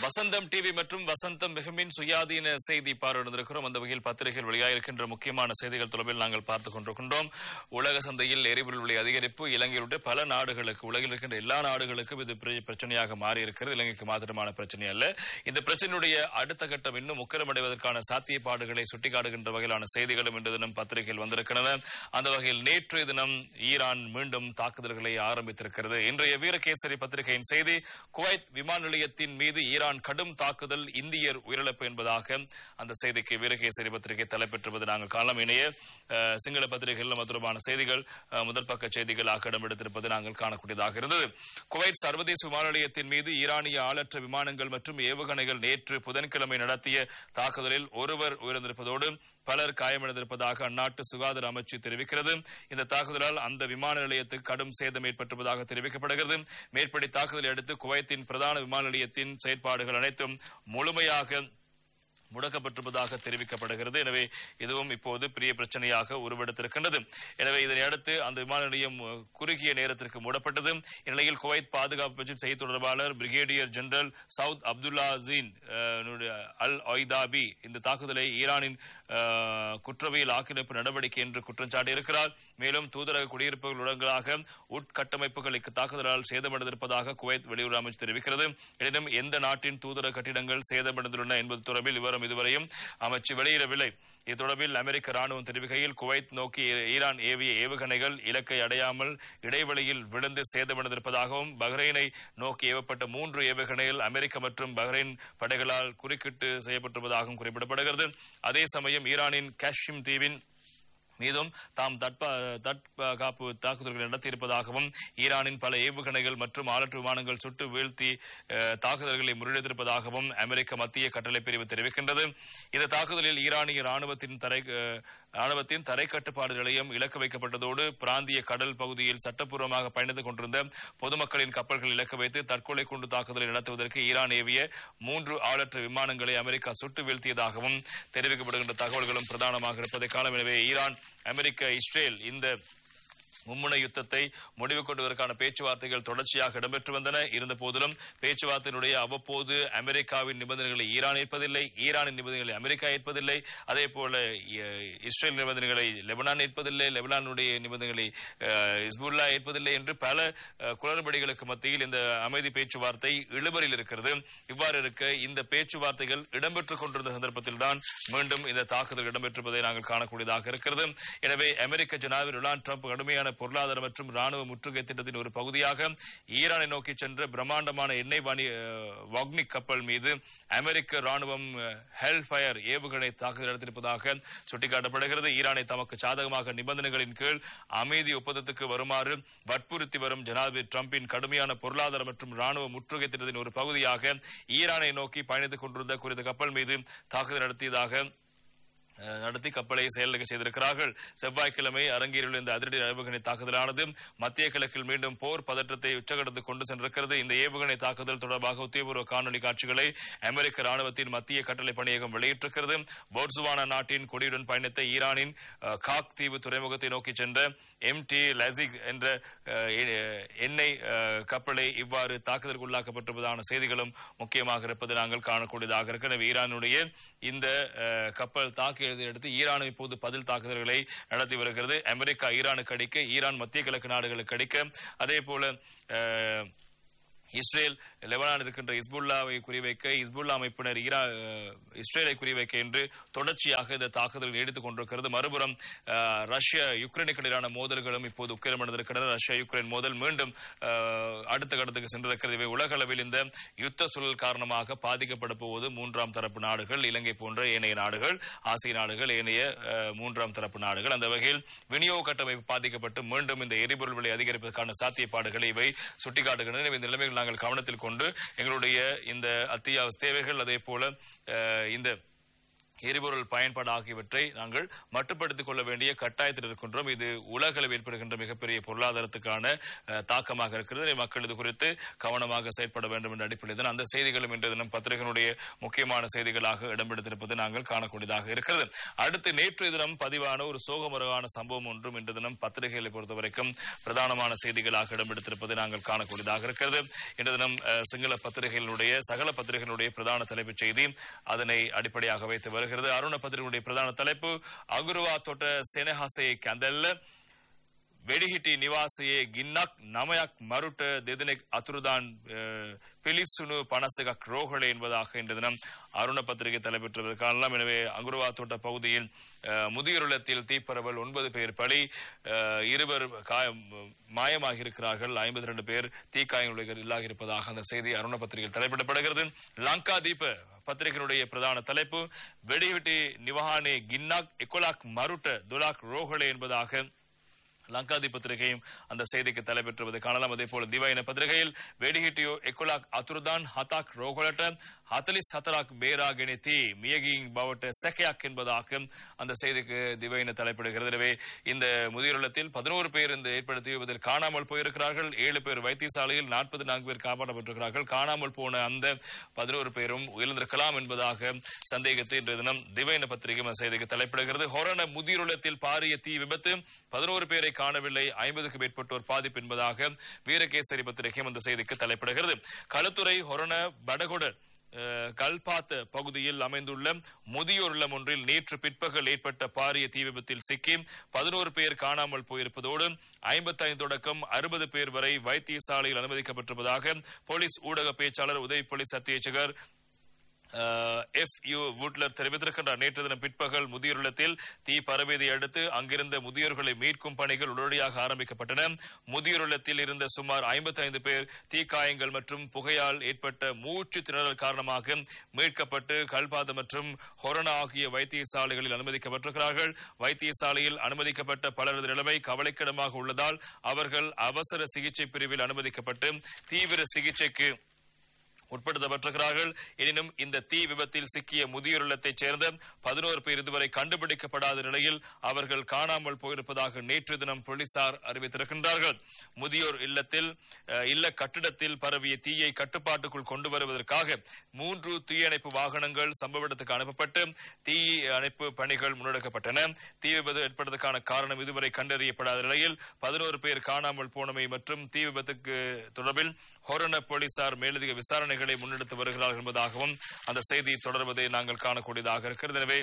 வசந்தம் TV மற்றும் வசந்தம் மிகமின் சுயாதீன செய்தி பார்வையிட்டிருக்கிறோம் அந்த வகையில் பத்திரிகைகள் வெளியாகிருக்கின்ற முக்கியமான செய்திகள் தொடர்பில் நாங்கள் பார்த்துக் கொண்டிருக்கின்றோம் உலக சந்தையில் எரிபொருள் விலை அதிகரிப்பு இலங்கையில் உள்ள பல நாடுகளுக்கு உலகில் இருக்கின்ற எல்லா நாடுகளுக்கும் இது பெரிய பிரச்சனையாக மாறி இருக்கிறது இலங்கைக்கு மாத்திரமான பிரச்சனை அல்ல இந்த பிரச்சனையுடைய அடுத்த கட்டம் இன்னும் உக்கிரமடைவதற்கான சாத்தியப்பாடுகளை சுட்டிக்காட்டுகின்ற வகையிலான செய்திகளும் இன்று தினம் பத்திரிகையில் வந்திருக்கின்றன அந்த வகையில் நேற்றைய தினம் ஈரான் மீண்டும் தாக்குதல்களை ஆரம்பித்திருக்கிறது இன்றைய வீரகேசரி பத்திரிகையின் செய்தி குவைத் விமான நிலையத்தின் மீது ஈரான் கடும் தாக்குதல் இந்தியர் உயிரிழப்பு என்பதாக அந்த செய்திக்கு வீரகேசரி பத்திரிகை தலைப்பெற்றுவது நாங்கள் காலம் இணைய அஹ், சிங்கள பத்திரிகைகள் தொடர்பான செய்திகள் அஹ், முதல் பக்க செய்திகளாக இடம்பெடுத்திருப்பது நாங்கள் காணக்கூடியதாக இருந்தது குவைத் சர்வதேச விமான நிலையத்தின் மீது ஈரானிய ஆளற்ற விமானங்கள் மற்றும் ஏவுகணைகள் நேற்று புதன்கிழமை நடத்திய தாக்குதலில் ஒருவர் உயிரிழந்திருப்பதோடு பலர் காயமடைந்திருப்பதாக அந்நாட்டு சுகாதார அமைச்சு தெரிவிக்கிறது இந்த தாக்குதலால் அந்த விமான நிலையத்துக்கு கடும் சேதம் ஏற்பட்டிருப்பதாக தெரிவிக்கப்படுகிறது மேற்படி தாக்குதலை அடுத்து குவைத்தின் பிரதான விமான நிலையத்தின் செயற்பாடுகள் அனைத்தும் முழுமையாக முடக்கப்பட்டிருப்பதாக தெரிவிக்கப்படுகிறது எனவே இதுவும் இப்போது பெரிய பிரச்சனையாக உருவெடுத்திருக்கின்றது எனவே இதனை அடுத்து அந்த விமான நிலையம் அஹ், குறுகிய நேரத்திற்கு மூடப்பட்டது இந்நிலையில் குவைத் பாதுகாப்பு அமைச்சின் செய்தி தொடர்பாளர் பிரிகேடியர் ஜெனரல் சவுத் அப்துல்லா ஜீன் அஹ், னுடைய அல் ஒய்தாபி இந்த தாக்குதலை ஈரானின் அஹ், குற்றவியல் ஆக்கிரமிப்பு நடவடிக்கை என்று குற்றம் சாட்டியிருக்கிறார் மேலும் தூதரக குடியிருப்புகள் இடங்களாக உட்கட்டமைப்புகள் இத்தாக்குதலால் சேதமடைந்திருப்பதாக குவைத் வெளியுறவு அமைச்சு தெரிவிக்கிறது எனினும் எந்த நாட்டின் தூதரக கட்டிடங்கள் சேதமடைந்துள்ளன என்பது தொடர்பில் விவரம் இதுவரையும் அமைச்சு வெளியிடவில்லை இது தொடர்பில் அமெரிக்க ராணுவம் தெரிவிக்கையில் குவைத் நோக்கி ஈ- ஈரான் ஏவிய ஏவுகணைகள் இலக்கை அடையாமல் இடைவெளியில் விழுந்து சேதமடைந்திருப்பதாகவும் பஹ்ரைனை நோக்கி ஏவப்பட்ட மூன்று ஏவுகணைகள் அமெரிக்க மற்றும் பஹ்ரைன் படைகளால் குறுக்கிட்டு செய்யப்பட்டிருப்பதாகவும் குறிப்பிடப்படுகிறது அதே சமயம் ஈரானின் காஷ்மீர் தீவின் மீதும் தாம் தட்ப தற்காப்பு தாக்குதல்கள் நடத்தியிருப்பதாகவும் ஈரானின் பல ஏவுகணைகள் மற்றும் ஆளற்ற விமானங்கள் சுட்டு வீழ்த்தி அஹ், தாக்குதல்களை முறியடித்திருப்பதாகவும் அமெரிக்க மத்திய கட்டளை பிரிவு தெரிவிக்கின்றது இந்த தாக்குதலில் ஈரானிய ராணுவத்தின் தரை அஹ், ராணுவத்தின் தரை கட்டுப்பாடு நிலையம் இலக்கு வைக்கப்பட்டதோடு பிராந்திய கடல் பகுதியில் சட்டப்பூர்வமாக பயணித்துக் கொண்டிருந்த பொதுமக்களின் கப்பல்கள் இலக்கு வைத்து தற்கொலை குண்டு தாக்குதலை நடத்துவதற்கு ஈரான் ஏவிய மூன்று ஆளற்ற விமானங்களை அமெரிக்கா சுட்டு வீழ்த்தியதாகவும் தெரிவிக்கப்படுகின்ற தகவல்களும் பிரதானமாக இருப்பதை காலம் எனவே ஈரான் அமெரிக்கா இஸ்ரேல் இந்த மும்முனை யுத்தத்தை முடிவு கொண்டுவதற்கான பேச்சுவார்த்தைகள் தொடர்ச்சியாக இடம்பெற்று வந்தன இருந்த போதிலும் பேச்சுவார்த்தையினுடைய அவ்வப்போது அமெரிக்காவின் நிபந்தனைகளை ஈரான் ஏற்பதில்லை ஈரானின் நிபந்தனைகளை அமெரிக்கா ஏற்பதில்லை அதே போல இ- இஸ்ரேல் நிபந்தனைகளை லெபனான் ஏற்பதில்லை லெபனானுடைய நிபந்தனைகளை அஹ், ஹிஸ்புல்லா ஏற்பதில்லை என்று பல அஹ், குளறுபடிகளுக்கு மத்தியில் இந்த அமைதி பேச்சுவார்த்தை இழுபறில் இருக்கிறது இவ்வாறு இருக்க இந்த பேச்சுவார்த்தைகள் இடம்பெற்றுக் கொண்டிருந்த சந்தர்ப்பத்தில் தான் மீண்டும் இந்த தாக்குதல் இடம்பெற்றிருப்பதை நாங்கள் காணக்கூடியதாக இருக்கிறது எனவே அமெரிக்க ஜனாதிபதி டொனால்டு ட்ரம்ப் கடுமையான பொருளாதார மற்றும் ராணுவ முற்றுகை திட்டத்தின் ஒரு பகுதியாக ஈரானை நோக்கி சென்ற பிரம்மாண்டமான எண்ணெய் வாணி அஹ், வாக்னிக் கப்பல் மீது அமெரிக்க ராணுவம் ஹெல் ஃபயர் ஏவுகணை தாக்குதல் நடத்தியிருப்பதாக சுட்டிக்காட்டப்படுகிறது ஈரானை தமக்கு சாதகமாக நிபந்தனைகளின் கீழ் அமைதி ஒப்பந்தத்துக்கு வருமாறு வற்புறுத்தி வரும் ஜனாதிபதி டிரம்பின் கடுமையான பொருளாதார மற்றும் ராணுவ முற்றுகை திட்டத்தின் ஒரு பகுதியாக ஈரானை நோக்கி பயணித்துக் கொண்டிருந்த குறித்த கப்பல் மீது தாக்குதல் நடத்தியதாக அஹ், நடத்தி கப்பலை செயலிழக்க செய்திருக்கிறார்கள் செவ்வாய்க்கிழமை அரங்கேறியுள்ள இந்த அதிரடி ஏவுகணை தாக்குதலானது மத்திய கிழக்கில் மீண்டும் போர் பதற்றத்தை உச்சகடத்து கொண்டு சென்றிருக்கிறது இந்த ஏவுகணை தாக்குதல் தொடர்பாக உத்தியபூர்வ காணொலி காட்சிகளை அமெரிக்க ராணுவத்தின் மத்திய கட்டளை பணியகம் வெளியிட்டிருக்கிறது போட்சுவானா நாட்டின் கொடியுடன் பயணித்த ஈரானின் அஹ், காக் தீவு துறைமுகத்தை நோக்கி சென்ற எம் டி லசிக் என்ற அஹ், எ- எண்ணெய் அஹ், கப்பலை இவ்வாறு தாக்குதலுக்கு உள்ளாக்கப்பட்டிருப்பதான செய்திகளும் முக்கியமாக இருப்பது நாங்கள் காணக்கூடியதாக இருக்கு எனவே ஈரானுடைய இந்த அஹ், கப்பல் தாக்கியதை அடுத்து ஈரான் இப்போது பதில் தாக்குதல்களை நடத்தி வருகிறது அமெரிக்கா ஈரானுக்கு அடிக்க ஈரான் மத்திய கிழக்கு நாடுகளுக்கு அடிக்க அதே போல அஹ், இஸ்ரேல் லெபனான் இருக்கின்ற இஸ்புல்லாவை குறிவைக்க இஸ்புல்லா அமைப்பினர் ஈரா அஹ், இஸ்ரேலை குறிவைக்க என்று தொடர்ச்சியாக இந்த தாக்குதல் நீடித்துக் கொண்டிருக்கிறது மறுபுறம் அஹ், ரஷ்யா யுக்ரைனுக்கு இடையிலான மோதல்களும் இப்போது உக்கிரமடைந்திருக்கின்றன ரஷ்யா யுக்ரைன் மோதல் மீண்டும் அஹ், அடுத்த கட்டத்துக்கு சென்றிருக்கிறது இவை உலக அளவில் இந்த யுத்த சூழல் காரணமாக பாதிக்கப்பட போவது மூன்றாம் தரப்பு நாடுகள் இலங்கை போன்ற ஏனைய நாடுகள் ஆசிய நாடுகள் ஏனைய அஹ், மூன்றாம் தரப்பு நாடுகள் அந்த வகையில் விநியோக கட்டமைப்பு பாதிக்கப்பட்டு மீண்டும் இந்த எரிபொருள் விலை அதிகரிப்பதற்கான சாத்தியப்பாடுகளை இவை சுட்டிக்காட்டுகின்றன எனவே இந்த நிலைமைகள் நாங்கள் கவனத்தில் கொண்டு எங்களுடைய இந்த அத்தியாவசிய தேவைகள் அதே போல அஹ், இந்த எரிபொருள் பயன்பாடு ஆகியவற்றை நாங்கள் மட்டுப்படுத்திக் கொள்ள வேண்டிய கட்டாயத்தில் இருக்கின்றோம் இது உலகளவில் ஏற்படுகின்ற மிகப்பெரிய பொருளாதாரத்துக்கான அஹ், தாக்கமாக இருக்கிறது எனவே மக்கள் இது குறித்து கவனமாக செயற்பட வேண்டும் என்ற அடிப்படையில் தான் அந்த செய்திகளும் இன்று தினம் பத்திரிகையினுடைய முக்கியமான செய்திகளாக இடம்பெடுத்திருப்பது நாங்கள் காணக்கூடியதாக இருக்கிறது அடுத்து நேற்று தினம் பதிவான ஒரு சோகமுறகான சம்பவம் ஒன்றும் இன்று தினம் பத்திரிகைகளை பொறுத்தவரைக்கும் பிரதானமான செய்திகளாக இடம்பெடுத்திருப்பது நாங்கள் காணக்கூடியதாக இருக்கிறது இன்று தினம் அஹ், சிங்கள பத்திரிகைகளுடைய சகல பத்திரிகைகளுடைய பிரதான தலைப்புச் செய்தி அதனை அடிப்படையாக வைத்து வருகிறது அருண பத்திரிகையுடைய பிரதான தலைப்பு அகுருவா தோட்ட செனஹாசே கந்தல்ல වෙඩිහිටි නිවාසයේ ගින්නක් නමයක් මරුට දෙදෙනෙක් අතුරුදාන් பிலிசுனு பணசகக் ரோஹளே என்பதாக இன்று தினம் அருண பத்திரிகை தலைப்பெற்றது காணலாம் எனவே அங்குருவா தோட்ட பகுதியில் அஹ், முதியோர் இல்லத்தில் தீப்பரவல் ஒன்பது பேர் பலி அஹ், இருவர் காயம் மாயமாக இருக்கிறார்கள் ஐம்பத்தி ரெண்டு பேர் தீக்காயங்களுடைய இல்லாக இருப்பதாக அந்த செய்தி அருண பத்திரிகையில் தலைப்பிடப்படுகிறது லங்கா தீப பத்திரிகையினுடைய பிரதான தலைப்பு வெடிவிட்டி நிவஹானே கின்னாக் எக்கோலாக் மருட்ட துலாக் ரோஹளே என்பதாக லங்காதி பத்திரிகையும் அந்த செய்திக்கு தலைப்பெற்றுவதை காணலாம் அதே போல திவாயின பத்திரிகையில் வெடிஹிட்டியோ எக்குலாக் அத்துருதான் ஹதாக் ரோகலட்ட ஹத்தலிஸ் ஹத்தராக் பேரா கெனித்தி மியகிங் பவட்ட செக்கையாக் என்பதாக அந்த செய்திக்கு திவாயின தலைப்பிடுகிறது எனவே இந்த முதியோர் இல்லத்தில் பதினோரு பேர் இந்த ஏற்படுத்தியதில் காணாமல் போயிருக்கிறார்கள் ஏழு பேர் வைத்தியசாலையில் நாற்பத்தி நான்கு பேர் காப்பாற்றப்பட்டிருக்கிறார்கள் காணாமல் போன அந்த பதினோரு பேரும் உயர்ந்திருக்கலாம் என்பதாக சந்தேகத்தை இன்றைய தினம் திவைன பத்திரிகை அந்த செய்திக்கு தலைப்பிடுகிறது ஹொரண முதியோர் இல்லத்தில் பாரிய தீ விபத்து பதினோரு பேரை காணவில்லை ஐம்பதுக்கு மேற்பட்டோர் பாதிப்பு என்பதாக வீரகேசரி பத்திரிகையும் அந்த செய்திக்கு தலைப்பிடுகிறது களுத்துறை ஹொரண படகொட அஹ், கல்பாத்த பகுதியில் அமைந்துள்ள முதியோர் இல்லம் ஒன்றில் நேற்று பிற்பகல் ஏற்பட்ட பாரிய தீ விபத்தில் சிக்கி பதினோரு பேர் காணாமல் போயிருப்பதோடு ஐம்பத்தைந்து தொடக்கம் அறுபது பேர் வரை வைத்தியசாலையில் அனுமதிக்கப்பட்டிருப்பதாக போலீஸ் ஊடக பேச்சாளர் உதவி போலீஸ் அத்தியட்சகர் எஃப் யு வுட்லர் தெரிவித்திருக்கின்றார் நேற்று தினம் பிற்பகல் முதியோர் இல்லத்தில் தீ பரவியதை அடுத்து அங்கிருந்த முதியோர்களை மீட்கும் பணிகள் உடனடியாக ஆரம்பிக்கப்பட்டன முதியோர் இல்லத்தில் இருந்த சுமார் 55 பேர் தீக்காயங்கள் மற்றும் புகையால் ஏற்பட்ட மூச்சு திணறல் காரணமாக மீட்கப்பட்டு கல்பாத மற்றும் ஹொரணா ஆகிய வைத்தியசாலைகளில் அனுமதிக்கப்பட்டிருக்கிறார்கள் வைத்தியசாலையில் அனுமதிக்கப்பட்ட பலரது நிலைமை கவலைக்கிடமாக உள்ளதால் அவர்கள் அவசர சிகிச்சை பிரிவில் அனுமதிக்கப்பட்டு தீவிர சிகிச்சைக்கு உட்படுத்தப்பட்டிருக்கிறார்கள் எனினும் இந்த தீ விபத்தில் சிக்கிய முதியோர் இல்லத்தைச் சேர்ந்த பதினோரு பேர் இதுவரை கண்டுபிடிக்கப்படாத நிலையில் அவர்கள் காணாமல் போயிருப்பதாக நேற்று தினம் போலீசார் அறிவித்திருக்கின்றார்கள் முதியோர் இல்லத்தில் அஹ், இல்ல கட்டிடத்தில் பரவிய தீயை கட்டுப்பாட்டுக்குள் கொண்டு வருவதற்காக மூன்று தீயணைப்பு வாகனங்கள் சம்பவ இடத்துக்கு அனுப்பப்பட்டு தீ அணைப்பு பணிகள் முன்னெடுக்கப்பட்டன தீ விபத்து ஏற்பட்டதற்கான காரணம் இதுவரை கண்டறியப்படாத நிலையில் பதினோரு பேர் காணாமல் போனமை மற்றும் தீ விபத்துக்கு தொடர்பில் ஹொரண போலீசார் மேலதிக விசாரணைகளை முன்னெடுத்து வருகிறார்கள் என்பதாகவும் அந்த செய்தி தொடர்வதை நாங்கள் காணக்கூடியதாக இருக்கிறது எனவே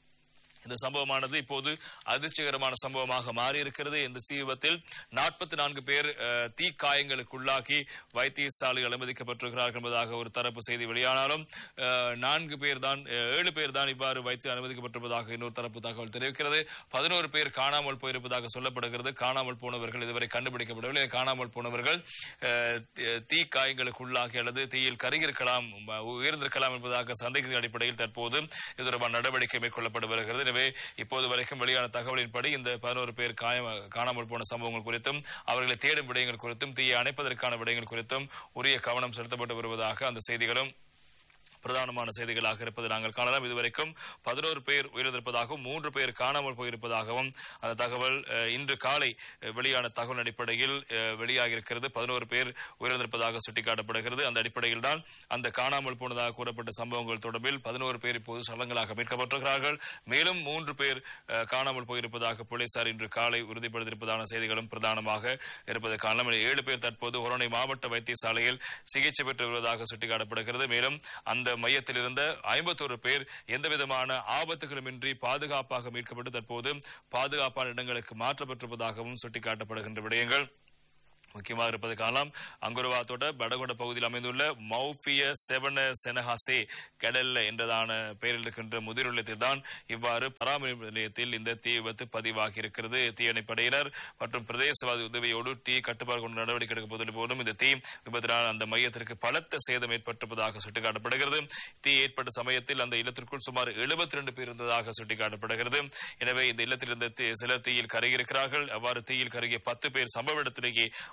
இந்த சம்பவமானது இப்போது அதிர்ச்சிகரமான சம்பவமாக மாறியிருக்கிறது இந்த தீ விபத்தில் நாற்பத்தி நான்கு பேர் அஹ், தீக்காயங்களுக்குள்ளாகி வைத்தியசாலையில் அனுமதிக்கப்பட்டிருக்கிறார்கள் என்பதாக ஒரு தரப்பு செய்தி வெளியானாலும் அஹ், நான்கு பேர் தான் அஹ், ஏழு பேர் தான் இவ்வாறு வைத்து அனுமதிக்கப்பட்டிருப்பதாக இன்னொரு தரப்பு தகவல் தெரிவிக்கிறது பதினோரு பேர் காணாமல் போயிருப்பதாக சொல்லப்படுகிறது காணாமல் போனவர்கள் இதுவரை கண்டுபிடிக்கப்படவில்லை காணாமல் போனவர்கள் அஹ், தீ- தீக்காயங்களுக்குள்ளாகி அல்லது தீயில் கருகியிருக்கலாம் உயர்ந்திருக்கலாம் என்பதாக சந்தேகத்தின் அடிப்படையில் தற்போது இது தொடர்பான நடவடிக்கை மேற்கொள்ளப்பட்டு வருகிறது எனவே இப்போது வரைக்கும் வெளியான தகவலின்படி இந்த பதினோரு பேர் காயம் காணாமல் போன சம்பவங்கள் குறித்தும் அவர்களை தேடும் விடயங்கள் குறித்தும் தீயை அணைப்பதற்கான விடயங்கள் குறித்தும் உரிய கவனம் செலுத்தப்பட்டு வருவதாக அந்த செய்திகளும் பிரதானமான செய்திகளாக இருப்பதை நாங்கள் காணலாம் இதுவரைக்கும் பதினோரு பேர் உயிரிழந்திருப்பதாகவும் மூன்று பேர் காணாமல் போயிருப்பதாகவும் அந்த தகவல் அஹ், இன்று காலை அஹ், வெளியான தகவல் அடிப்படையில் அஹ், வெளியாகியிருக்கிறது பதினோரு பேர் உயிரிழந்திருப்பதாக சுட்டிக்காட்டப்படுகிறது அந்த அடிப்படையில் தான் அந்த காணாமல் போனதாக கூறப்பட்ட சம்பவங்கள் தொடர்பில் பதினோரு பேர் இப்போது சடங்களாக மீட்கப்பட்டிருக்கிறார்கள் மேலும் மூன்று பேர் அஹ், காணாமல் போயிருப்பதாக போலீசார் இன்று காலை உறுதிப்படுத்தியிருப்பதான செய்திகளும் பிரதானமாக இருப்பதை காணலாம் ஏழு பேர் தற்போது ஒரணை மாவட்ட வைத்தியசாலையில் சிகிச்சை பெற்று வருவதாக சுட்டிக்காட்டப்படுகிறது மேலும் அந்த மையத்தில் இருந்த ஐம்பத்தோரு பேர் எந்தவிதமான ஆபத்துகளுமின்றி பாதுகாப்பாக மீட்கப்பட்டு தற்போது பாதுகாப்பான இடங்களுக்கு மாற்றப்பட்டிருப்பதாகவும் சுட்டிக்காட்டப்படுகின்ற விடயங்கள் முக்கியமாக இருப்பதை காணலாம் அங்குருவாத்தோட படகொட பகுதியில் அமைந்துள்ள மௌபிய செவன செனஹாசே கடல்ல என்றதான பெயரில் இருக்கின்ற முதிர் நிலையத்தில் தான் இவ்வாறு பராமரிப்பு நிலையத்தில் இந்த தீ விபத்து பதிவாகி இருக்கிறது தீயணைப்படையினர் மற்றும் பிரதேசவாதி உதவியோடு தீ கட்டுப்பாடு கொண்டு நடவடிக்கை எடுக்கப்போதில் போலும் இந்த தீ விபத்தினால் அந்த மையத்திற்கு பலத்த சேதம் ஏற்பட்டிருப்பதாக சுட்டிக்காட்டப்படுகிறது தீ ஏற்பட்ட சமயத்தில் அந்த இல்லத்திற்குள் சுமார் 72 ரெண்டு பேர் இருந்ததாக சுட்டிக்காட்டப்படுகிறது எனவே இந்த இல்லத்தில் இருந்த தீ- சிலர் தீயில் கருகியிருக்கிறார்கள் அவ்வாறு தீயில் கருகிய பத்து பேர் சம்பவ இடத்திலேயே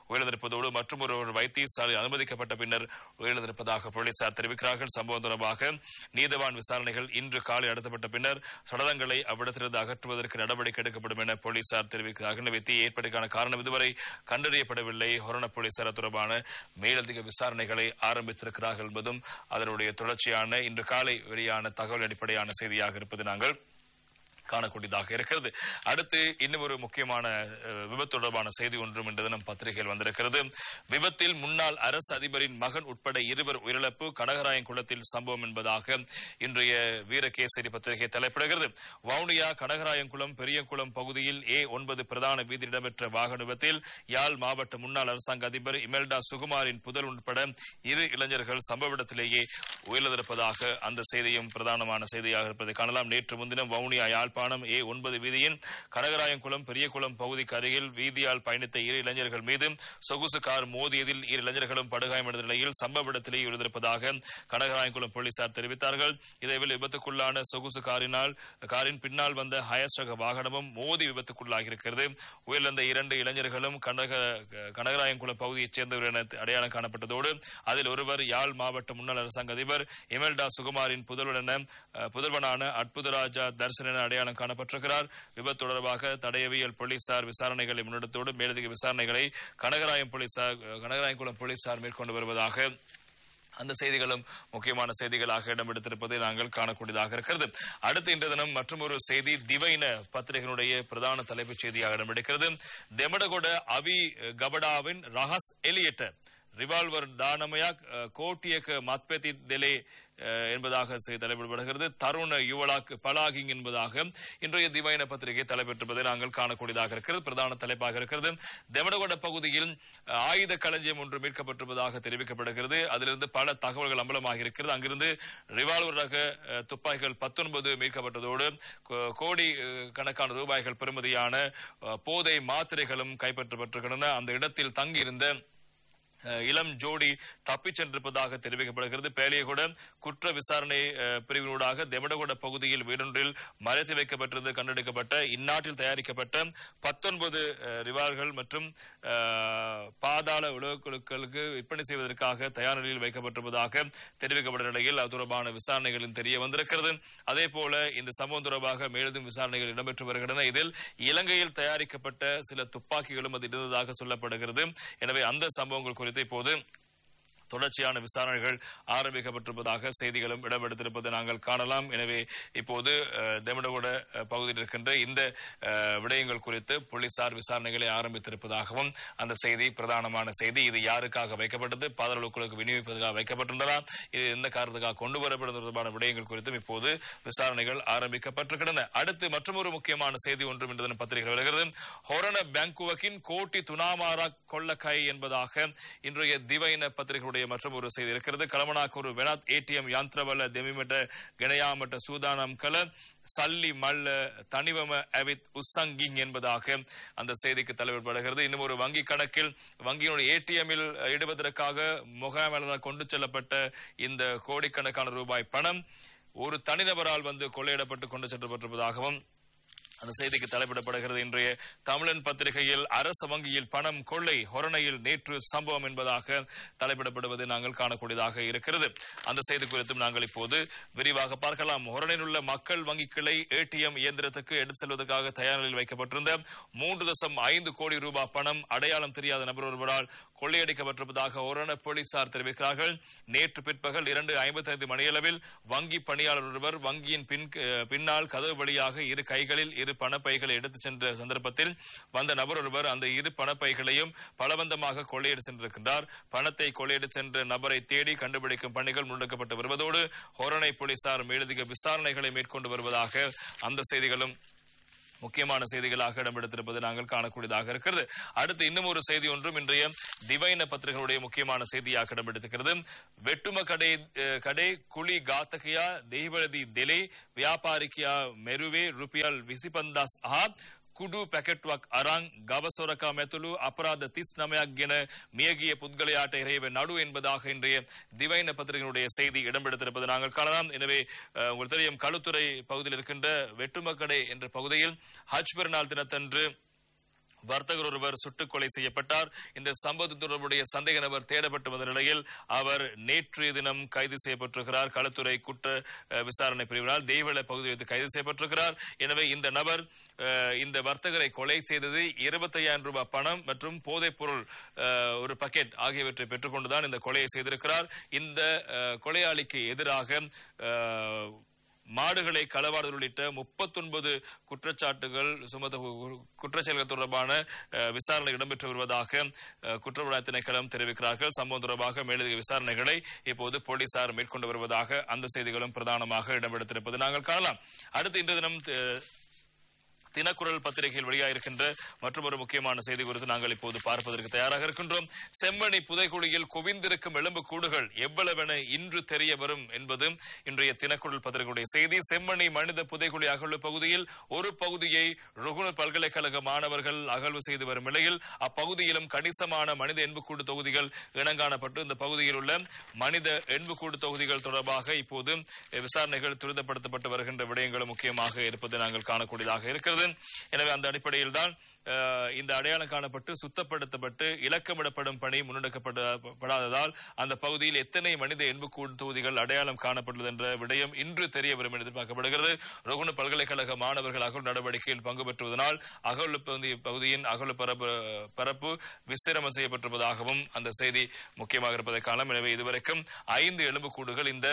உயிரிழந்திருப்பதோடு மற்றும் ஒரு வைத்தியசாலை அனுமதிக்கப்பட்ட பின்னர் உயிரிழந்திருப்பதாக போலீசார் தெரிவிக்கிறார்கள் சம்பவம் தொடர்பாக நீதவான் விசாரணைகள் இன்று காலை நடத்தப்பட்ட பின்னர் சடலங்களை அவ்விடத்திலிருந்து அகற்றுவதற்கு நடவடிக்கை எடுக்கப்படும் என போலீசார் தெரிவிக்கிறார்கள் எனவே தீ ஏற்படுவதற்கான காரணம் இதுவரை கண்டறியப்படவில்லை ஹொரண போலீசார் தொடர்பான மேலதிக விசாரணைகளை ஆரம்பித்திருக்கிறார்கள் என்பதும் அதனுடைய தொடர்ச்சியான இன்று காலை வெளியான தகவல் அடிப்படையான செய்தியாக இருப்பது நாங்கள் காணக்கூடியதாக இருக்கிறது அடுத்து இன்னும் ஒரு முக்கியமான அஹ், விபத்து தொடர்பான செய்தி ஒன்றும் இன்று தினம் பத்திரிகையில் வந்திருக்கிறது விபத்தில் முன்னாள் அரசு அதிபரின் மகன் உட்பட இருவர் உயிரிழப்பு கனகராயன் குளத்தில் சம்பவம் என்பதாக இன்றைய வீரகேசரி பத்திரிகை தலைப்பிடுகிறது வவுனியா கனகராயன்குளம் பெரியகுளம் பகுதியில் ஏ ஒன்பது பிரதான வீதியில் இடம்பெற்ற வாகன விபத்தில் யாழ் மாவட்ட முன்னாள் அரசாங்க அதிபர் இமெல்டா சுகுமாரின் புதல் உட்பட இரு இளைஞர்கள் சம்பவ இடத்திலேயே உயிரிழந்திருப்பதாக அந்த செய்தியும் பிரதானமான செய்தியாக இருப்பதை காணலாம் நேற்று முன்தினம் வவுனியா யாழ்ப்பாணம் ஏ ஒன்பது வீதியின் கனகராயன்குளம் பெரியகுளம் பகுதிக்கு அருகில் வீதியால் பயணித்த இரு இளைஞர்கள் மீது சொகுசு கார் மோதியதில் இரு இளைஞர்களும் படுகாயமடைந்த நிலையில் சம்பவ இடத்திலேயே எழுந்திருப்பதாக கனகராயன்குளம் போலீசார் தெரிவித்தார்கள் இதேவேளை விபத்துக்குள்ளான சொகுசு காரினால் காரின் பின்னால் வந்த ஹயஸ் ரக வாகனமும் மோதி விபத்துக்குள்ளாகி இருக்கிறது உயிரிழந்த இரண்டு இளைஞர்களும் கனக கனகராயன்குளம் பகுதியைச் சேர்ந்தவர் என அடையாளம் காணப்பட்டதோடு அதில் ஒருவர் யாழ் மாவட்ட முன்னாள் அரசாங்க அதிபர் இமெல்டா சுகுமாரின் புதல்வன அஹ், புதல்வனான அற்புதராஜா தர்சன் என அடையாளம் காணப்பட்டிருக்கிறார் விபத்து தொடர்பாக தடயவியல் போலீசார் விசாரணைகளை முன்னெடுத்தோடு மேலதிக விசாரணைகளை கனகராயம் போலீசார் கனகராயன்குளம் போலீசார் மேற்கொண்டு வருவதாக அந்த செய்திகளும் முக்கியமான செய்திகளாக இடம்பெடுத்திருப்பதை நாங்கள் காணக்கூடியதாக இருக்கிறது அடுத்து இன்று தினம் மற்றொரு செய்தி திவைன பத்திரிகையினுடைய பிரதான தலைப்புச் செய்தியாக இடம்பெடுக்கிறது தெமடகொட அவி கபடாவின் ரஹஸ் எலியட்ட ரிவால்வர் தானமயா கோட்டியக மத்பெதி தெலே அஹ், என்பதாக செய்தி தலைப்பிடப்படுகிறது தருண யுவலாக் பலாகிங் என்பதாக இன்றைய திவைன பத்திரிகை தலைப்பெற்றிருப்பதை நாங்கள் காணக்கூடியதாக இருக்கிறது பிரதான தலைப்பாக இருக்கிறது தெமடகொட பகுதியில் அஹ், ஆயுத களஞ்சியம் ஒன்று மீட்கப்பட்டிருப்பதாக தெரிவிக்கப்படுகிறது அதிலிருந்து பல தகவல்கள் அம்பலமாக இருக்கிறது அங்கிருந்து ரிவால்வர் ரக அஹ், துப்பாக்கிகள் பத்தொன்பது மீட்கப்பட்டதோடு கோ- கோடி அஹ், கணக்கான ரூபாய்கள் பெறுமதியான அஹ், போதை மாத்திரைகளும் கைப்பற்றப்பட்டிருக்கின்றன அந்த இடத்தில் தங்கியிருந்த அஹ், இளம் ஜோடி தப்பிச் சென்றிருப்பதாக தெரிவிக்கப்படுகிறது பேலியகுட குற்ற விசாரணை அஹ், பிரிவினூடாக தெமடகுட பகுதியில் வீடொன்றில் மறைத்து வைக்கப்பட்டிருந்து கண்டெடுக்கப்பட்ட இந்நாட்டில் தயாரிக்கப்பட்ட பத்தொன்பது ரிவால்கள் மற்றும் அஹ், பாதாள உலகுகளுக்கு விற்பனை செய்வதற்காக தயார் நிலையில் வைக்கப்பட்டிருப்பதாக தெரிவிக்கப்பட்ட நிலையில் அது தொடர்பான விசாரணைகளில் தெரிய வந்திருக்கிறது அதே போல இந்த சம்பவம் தொடர்பாக மேலும் விசாரணைகள் இடம்பெற்று வருகின்றன இதில் இலங்கையில் தயாரிக்கப்பட்ட சில துப்பாக்கிகளும் அது இருந்ததாக சொல்லப்படுகிறது எனவே அந்த சம்பவங்கள் குறித்து இப்போது தொடர்ச்சியான விசாரணைகள் ஆரம்பிக்கப்பட்டிருப்பதாக செய்திகளும் இடம்பெடுத்திருப்பதை நாங்கள் காணலாம் எனவே இப்போது அஹ், தெமடகொட அஹ், பகுதியில் இருக்கின்ற இந்த அஹ், விடயங்கள் குறித்து போலீசார் விசாரணைகளை ஆரம்பித்திருப்பதாகவும் அந்த செய்தி பிரதானமான செய்தி இது யாருக்காக வைக்கப்பட்டது பாதாளக்குழுக்கு விநியோகிப்பதற்காக வைக்கப்பட்டிருந்ததா இது எந்த காரணத்துக்காக கொண்டு வரப்படுவது தொடர்பான விடயங்கள் குறித்தும் இப்போது விசாரணைகள் ஆரம்பிக்கப்பட்டிருக்கின்றன அடுத்து மற்றொரு முக்கியமான செய்தி ஒன்றும் இன்று தினம் பத்திரிகை வருகிறது ஹொரண பேங்குவக்கின் கோட்டி துனாமாரா கொள்ளக்கை என்பதாக இன்றைய திவைன பத்திரிகையுடைய மற்றும் ஒரு செய்தி இருக்கிறது கலமனாக்கூர் வெனாத் ஏடிஎம் யந்திரவல தெமிமட்ட கணயாமட்ட சூதானம் கல சல்லி மல்ல தனிவம அவித் உசங்கிங் என்பதாக அந்த செய்திக்கு தலைவர்படுகிறது இன்னும் ஒரு வங்கி கணக்கில் வங்கியினுடைய ஏடிஎம்மில் இடுவதற்காக முகாமலரால் கொண்டு செல்லப்பட்ட இந்த கோடிக்கணக்கான ரூபாய் பணம் ஒரு தனிநபரால் வந்து கொள்ளையிடப்பட்டு கொண்டு செல்லப்பட்டிருப்பதாகவும் அந்த செய்திக்கு தலைப்பிடப்படுகிறது இன்றைய தமிழன் பத்திரிகையில் அரசு வங்கியில் பணம் கொள்ளை ஹொரணையில் நேற்று சம்பவம் என்பதாக தலைப்பிடப்படுவதை நாங்கள் காணக்கூடியதாக இருக்கிறது அந்த செய்தி குறித்தும் நாங்கள் இப்போது விரிவாக பார்க்கலாம் ஹொரணையில் உள்ள மக்கள் வங்கி கிளை ஏடிஎம் இயந்திரத்துக்கு எடுத்து செல்வதற்காக தயார் நிலையில் வைக்கப்பட்டிருந்த மூன்று தசம் ஐந்து கோடி ரூபாய் பணம் அடையாளம் தெரியாத நபர் ஒருவரால் கொள்ளையடிக்கப்பட்டிருப்பதாக ஒரண போலீசார் தெரிவிக்கிறார்கள் நேற்று பிற்பகல் இரண்டு ஐம்பத்தி ஐந்து மணியளவில் வங்கி பணியாளர் ஒருவர் வங்கியின் பின் பின்னால் கதவு வழியாக இரு கைகளில் இரு பணப்பைகளை எடுத்துச் சென்ற சந்தர்ப்பத்தில் வந்த நபர் ஒருவர் அந்த இரு பணப்பைகளையும் பலவந்தமாக கொள்ளையடி சென்றிருக்கின்றார் பணத்தை கொள்ளையடி சென்ற நபரை தேடி கண்டுபிடிக்கும் பணிகள் முன்னெடுக்கப்பட்டு வருவதோடு ஹொரணை போலீசார் மேலதிக விசாரணைகளை மேற்கொண்டு வருவதாக அந்த செய்திகளும் முக்கியமான செய்திகளாக இடம்பெடுத்திருப்பது நாங்கள் காணக்கூடியதாக இருக்கிறது அடுத்து இன்னும் ஒரு செய்தி ஒன்றும் இன்றைய திவைன பத்திரிகையுடைய முக்கியமான செய்தியாக இடம்பெடுத்திருக்கிறது வெட்டும கடை அஹ், கடை குழி ಗಾತಕಿಯ ದೇಹಬಳದಿ ದೆಲೆ ವ್ಯಾಪಾರಿಕಿಯ ಮೆರುವೆ ರುಪಿಯಲ್ ವಿಸಿಪಂದಾಸ್ ಆ ಕುಡು ಪ್ಯಾಕೆಟ್වක් අරන් ගවසොරකා මෙතුළු අපරාධ තිස් නමයක් ගෙන මියගිය පුද්ගලයාට එරෙහිව நடு என்பதாக இன்றைய திவைன பத்திரிகையினுடைய செய்தி இடம்பெடுத்திருப்பது நாங்கள் காணலாம் எனவே அஹ், உங்களுக்கு தெரியும் களுத்துறை பகுதியில் இருக்கின்ற வெட்டுமக்கடை என்ற பகுதியில் ஹஜ் பெருநாள் தினத்தன்று வர்த்தகர் ஒருவர் சுட்டுக் கொலை செய்யப்பட்டார் இந்த சம்பவத்து தொடர்புடைய சந்தேக நபர் தேடப்பட்டு வந்த நிலையில் அவர் நேற்றைய தினம் கைது செய்யப்பட்டிருக்கிறார் களத்துறை குற்ற அஹ், விசாரணை பிரிவினால் தேவள பகுதியில் வைத்து கைது செய்யப்பட்டிருக்கிறார் எனவே இந்த நபர் அஹ், இந்த வர்த்தகரை கொலை செய்தது இருபத்தையாயிரம் ரூபாய் பணம் மற்றும் போதைப் பொருள் அஹ், ஒரு பக்கெட் ஆகியவற்றை பெற்றுக்கொண்டுதான் இந்த கொலையை செய்திருக்கிறார் இந்த அஹ், கொலையாளிக்கு எதிராக அஹ், மாடுகளை களவாடுதல் உள்ளிட்ட முப்பத்தொன்பது குற்றச்சாட்டுகள் சுமத்த குற்றச்செயல்கள் தொடர்பான அஹ், விசாரணை இடம்பெற்று வருவதாக அஹ், குற்றப்புலனாய்வு திணைக்களம் தெரிவிக்கிறார்கள் சம்பவம் தொடர்பாக மேலதிக விசாரணைகளை இப்போது போலீசார் மேற்கொண்டு வருவதாக அந்த செய்திகளும் பிரதானமாக இடம்பெடுத்திருப்பது நாங்கள் காணலாம் அடுத்து இன்று தினம் அஹ், தினக்குரல் பத்திரிகையில் வெளியாயிருக்கின்ற மற்றொரு முக்கியமான செய்தி குறித்து நாங்கள் இப்போது பார்ப்பதற்கு தயாராக இருக்கின்றோம் செம்மணி புதைக்குழியில் குவிந்திருக்கும் எலும்பு கூடுகள் எவ்வளவென இன்று தெரிய வரும் என்பது இன்றைய தினக்குரல் பத்திரிகையுடைய செய்தி செம்மணி மனித புதைக்குழி அகழ்வு பகுதியில் ஒரு பகுதியை ருகுணர் பல்கலைக்கழக மாணவர்கள் அகழ்வு செய்து வரும் நிலையில் அப்பகுதியிலும் கணிசமான மனித எண்புக்கூடு தொகுதிகள் இனங்காணப்பட்டு இந்த பகுதியில் உள்ள மனித எண்புக்கூடு தொகுதிகள் தொடர்பாக இப்போது விசாரணைகள் துரிதப்படுத்தப்பட்டு வருகின்ற விடயங்களும் முக்கியமாக இருப்பதை நாங்கள் காணக்கூடியதாக இருக்கிறது எனவே அந்த அடிப்படையில் தான் அஹ், இந்த அடையாளம் காணப்பட்டு சுத்தப்படுத்தப்பட்டு இலக்கமிடப்படும் பணி முன்னெடுக்கப்படாததால் அந்த பகுதியில் எத்தனை மனித எண்புக்கூடு தொகுதிகள் அடையாளம் காணப்பட்டுள்ளது என்ற விடயம் இன்று தெரிய வரும் என எதிர்பார்க்கப்படுகிறது ரோகுண பல்கலைக்கழக மாணவர்கள் அகல் நடவடிக்கையில் பங்கு பெற்றுவதனால் அகல் பகுதி பகுதியின் அகல் பரப்பு பரப்பு விசிரமம் செய்யப்பட்டிருப்பதாகவும் அந்த செய்தி முக்கியமாக இருப்பதை காணலாம் எனவே இதுவரைக்கும் ஐந்து எலும்புக்கூடுகள் இந்த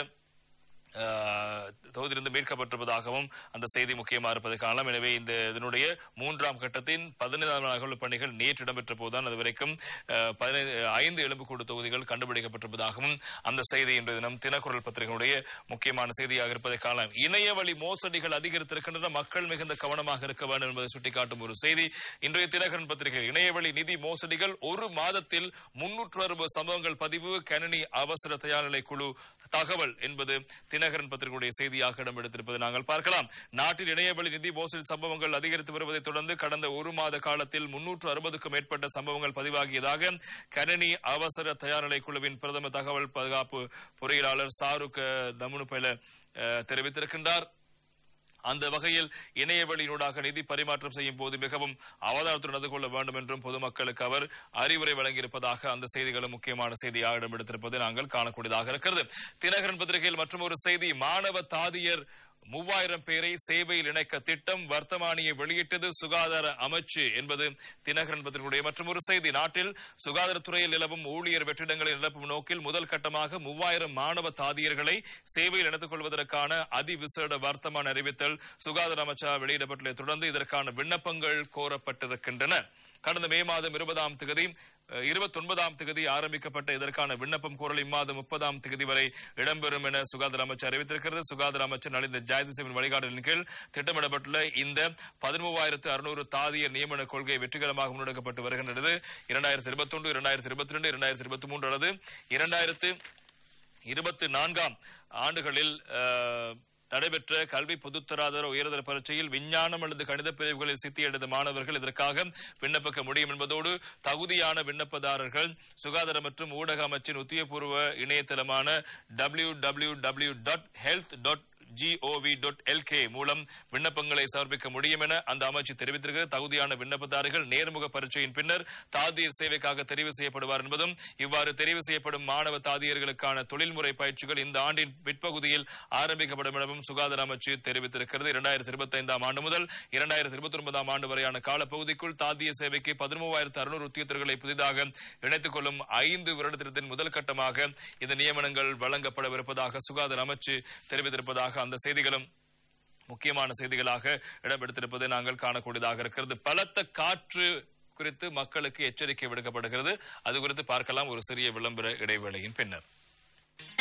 அஹ், தொகுதியிலிருந்து மீட்கப்பட்டிருப்பதாகவும் அந்த செய்தி முக்கியமாக இருப்பதை காணலாம் எனவே இந்த இதனுடைய மூன்றாம் கட்டத்தின் பதினைந்தாம் நாள் அகழ்வு பணிகள் நேற்று இடம்பெற்ற போதுதான் அதுவரைக்கும் அஹ், பதினைந்து ஐந்து எலும்புக்கூடு தொகுதிகள் கண்டுபிடிக்கப்பட்டிருப்பதாகவும் அந்த செய்தி இன்று தினம் தினக்குரல் பத்திரிகையுடைய முக்கியமான செய்தியாக இருப்பதை காணலாம் இணைய வழி மோசடிகள் அதிகரித்திருக்கின்றன மக்கள் மிகுந்த கவனமாக இருக்க வேண்டும் என்பதை சுட்டிக்காட்டும் ஒரு செய்தி இன்றைய தினகரன் பத்திரிகை இணையவழி நிதி மோசடிகள் ஒரு மாதத்தில் முன்னூற்று அறுபது சம்பவங்கள் பதிவு கணினி அவசர தயார்நிலை குழு தகவல் என்பது தினகரன் பத்திரிகையுடைய செய்தியாக இடம்பெடுத்திருப்பதை நாங்கள் பார்க்கலாம் நாட்டில் இணையவழி நிதி மோசடி சம்பவங்கள் அதிகரித்து வருவதை தொடர்ந்து கடந்த ஒரு மாத காலத்தில் முன்னூற்று அறுபதுக்கும் மேற்பட்ட சம்பவங்கள் பதிவாகியதாக கணினி அவசர தயார்நிலை குழுவின் பிரதம தகவல் பாதுகாப்பு பொறியியலாளர் சாருக் அஹ், தமுனுபைல அஹ், தெரிவித்திருக்கின்றார் அந்த வகையில் இணையவழியினூடாக நிதி பரிமாற்றம் செய்யும் போது மிகவும் அவதாரத்துடன் நடந்து கொள்ள வேண்டும் என்றும் பொதுமக்களுக்கு அவர் அறிவுரை வழங்கியிருப்பதாக அந்த செய்திகளும் முக்கியமான செய்தியாக இடம்பெடுத்திருப்பதை நாங்கள் காணக்கூடியதாக இருக்கிறது தினகரன் பத்திரிகையில் மற்றும் ஒரு செய்தி மாணவ தாதியர் மூவாயிரம் பேரை சேவையில் இணைக்க திட்டம் வர்த்தமானியை வெளியிட்டது சுகாதார அமைச்சு என்பது தினகரன் பத்திரிகையுடைய மற்றும் ஒரு செய்தி நாட்டில் சுகாதாரத்துறையில் நிலவும் ஊழியர் வெற்றிடங்களை நிரப்பும் நோக்கில் முதல் கட்டமாக மூவாயிரம் மாணவ தாதியர்களை சேவையில் இணைத்துக் கொள்வதற்கான அதிவிசேட வர்த்தமான அறிவித்தல் சுகாதார அமைச்சர் வெளியிடப்பட்டுள்ளதை தொடர்ந்து இதற்கான விண்ணப்பங்கள் கோரப்பட்டிருக்கின்றன கடந்த மே மாதம் இருபதாம் திகதி இருபத்தி ஒன்பதாம் திகதி ஆரம்பிக்கப்பட்ட இதற்கான விண்ணப்பம் கோரல் இம்மாதம் முப்பதாம் திகதி வரை இடம்பெறும் என சுகாதார அமைச்சர் அறிவித்திருக்கிறது சுகாதார அமைச்சர் நலிந்த ஜாயதிசிவின் வழிகாட்டலின் கீழ் திட்டமிடப்பட்டுள்ள இந்த பதிமூவாயிரத்து அறுநூறு தாதியர் நியமன கொள்கை வெற்றிகரமாக முன்னெடுக்கப்பட்டு வருகின்றது இரண்டாயிரத்தி இருபத்தி ஒன்று இரண்டாயிரத்தி இருபத்தி ரெண்டு இரண்டாயிரத்தி இருபத்தி மூன்று அல்லது இரண்டாயிரத்து இருபத்தி நான்காம் ஆண்டுகளில் அஹ், நடைபெற்ற கல்வி பொதுத்தராதர உயர்தர பரீட்சையில் விஞ்ஞானம் அல்லது கணித பிரிவுகளில் சித்தியடைந்த மாணவர்கள் இதற்காக விண்ணப்பிக்க முடியும் என்பதோடு தகுதியான விண்ணப்பதாரர்கள் சுகாதார மற்றும் ஊடக அமைச்சின் உத்தியபூர்வ இணையதளமான W W W dot health dot GOV dot LK மூலம் விண்ணப்பங்களை சமர்ப்பிக்க முடியும் என அந்த அமைச்சு தெரிவித்திருக்கிறது தகுதியான விண்ணப்பதாரர்கள் நேர்முக பரீட்சையின் பின்னர் தாதியர் சேவைக்காக தெரிவு செய்யப்படுவார் என்பதும் இவ்வாறு தெரிவு செய்யப்படும் மாணவ தாதியர்களுக்கான தொழில்முறை பயிற்சிகள் இந்த ஆண்டின் பிற்பகுதியில் ஆரம்பிக்கப்படும் எனவும் சுகாதார அமைச்சு தெரிவித்திருக்கிறது இரண்டாயிரத்தி இருபத்தி ஐந்தாம் ஆண்டு முதல் இரண்டாயிரத்தி இருபத்தி ஒன்பதாம் ஆண்டு வரையான காலப்பகுதிக்குள் தாதிய சேவைக்கு பதிமூவாயிரத்து அறுநூறு உத்தியோகர்களை புதிதாக இணைத்துக் கொள்ளும் ஐந்து வருடத்தின் முதல் கட்டமாக இந்த நியமனங்கள் வழங்கப்படவிருப்பதாக சுகாதார அமைச்சு தெரிவித்திருப்பதாக அந்த செய்திகளும் முக்கியமான செய்திகளாக இடம்பெடுத்திருப்பதை நாங்கள் காணக்கூடியதாக இருக்கிறது பலத்த காற்று குறித்து மக்களுக்கு எச்சரிக்கை விடுக்கப்படுகிறது அது குறித்து பார்க்கலாம் ஒரு சிறிய விளம்பர இடைவேளையின் பின்னர்